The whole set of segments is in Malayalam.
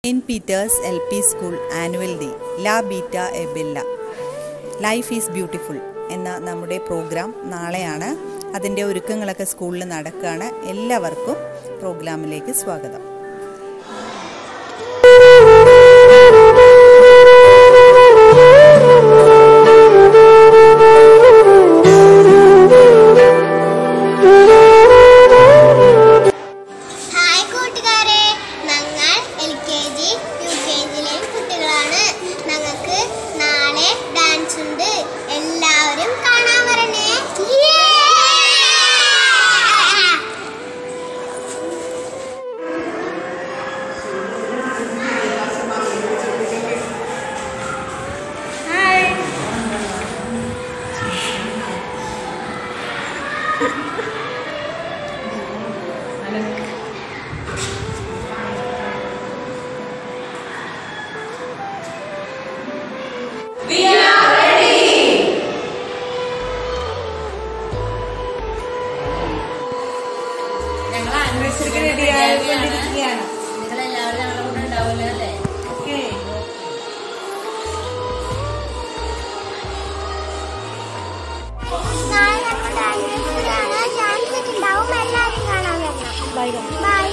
Saint peter's L P school annual day ലാ ബീറ്റ എബെല്ല ലൈഫ് ഈസ് ബ്യൂട്ടിഫുൾ എന്ന നമ്മുടെ പ്രോഗ്രാം നാളെയാണ് അതിൻ്റെ ഒരുക്കങ്ങളൊക്കെ സ്കൂളിൽ നടക്കുകയാണ് എല്ലാവർക്കും പ്രോഗ്രാമിലേക്ക് സ്വാഗതം ഹായ് കൂട്ടുകാരെ ഞങ്ങൾ L K G U K ജിയിലെ കുട്ടികളാണ് ഞങ്ങൾക്ക് നാളെ ഡാൻസ് ഉണ്ട് എല്ലാവരും കാണാൻ വരണേ ഞങ്ങൾ ആനിവേഴ്സറിക്ക് റെഡി ആയിക്കൊണ്ടിരിക്കുകയാണ് നിങ്ങളെല്ലാവരും ഞങ്ങളുടെ കൂടെ ഉണ്ടാവില്ല അല്ലേ ഓക്കെ നാളെ ഞങ്ങളുടെ ആനിവേഴ്സറിയാണ് ഡാൻസ് ഒക്കെ ഉണ്ടാവും എല്ലാവരും കാണാൻ വരണം ബൈ ബൈ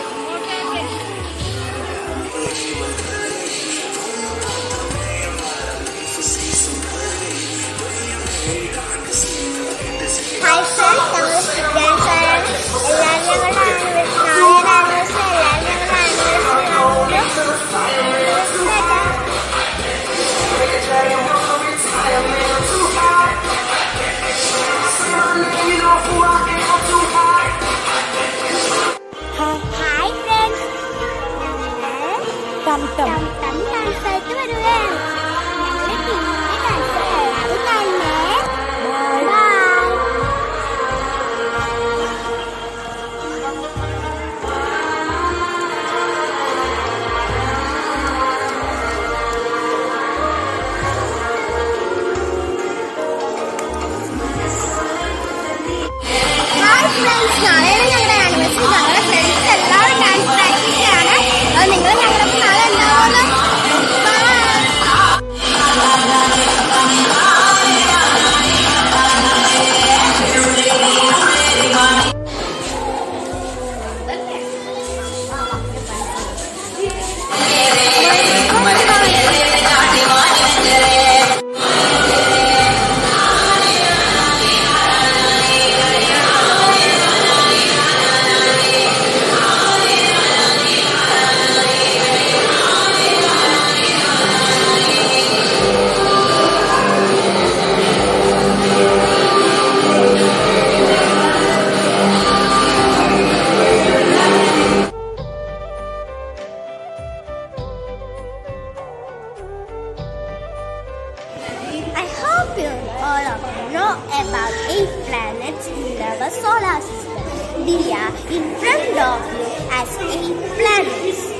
ഹായ് ഫ്രണ്ട്സ് ഞങ്ങൾ ഡാൻസ് എല്ലാവരും ഞങ്ങളുടെ ആനിവേഴ്സറി നാളെയുടെ ആനിവേഴ്സറി എല്ലാവരും ഞങ്ങളുടെ ആനിവേഴ്സറി ഹായ് ഫ്രണ്ട്സ് ടം ടം ടം ടം ഡാൻസ് ആയിട്ട് വരുകയാണ് ഞങ്ങളുടെ ടീമിന്റെ ഡാൻസ് എല്ലാവരും കാണണേ ബൈ ഹായ് ഫ്രണ്ട്സ് നാളെയാണ് ഞങ്ങളുടെ ആനിവേഴ്സറി ഞങ്ങളുടെ ഫ്രണ്ട്സ് എല്ലാവരും ഡാൻസ് പ്രാക്ടീസ് ചെയ്യാണ് അത് നിങ്ങൾ ഞങ്ങളുടെ നാളെ ഉണ്ടാവുമല്ലോ Bye. I hope you all of you know about eight planets in our solar system. They are in front of you as eight planets.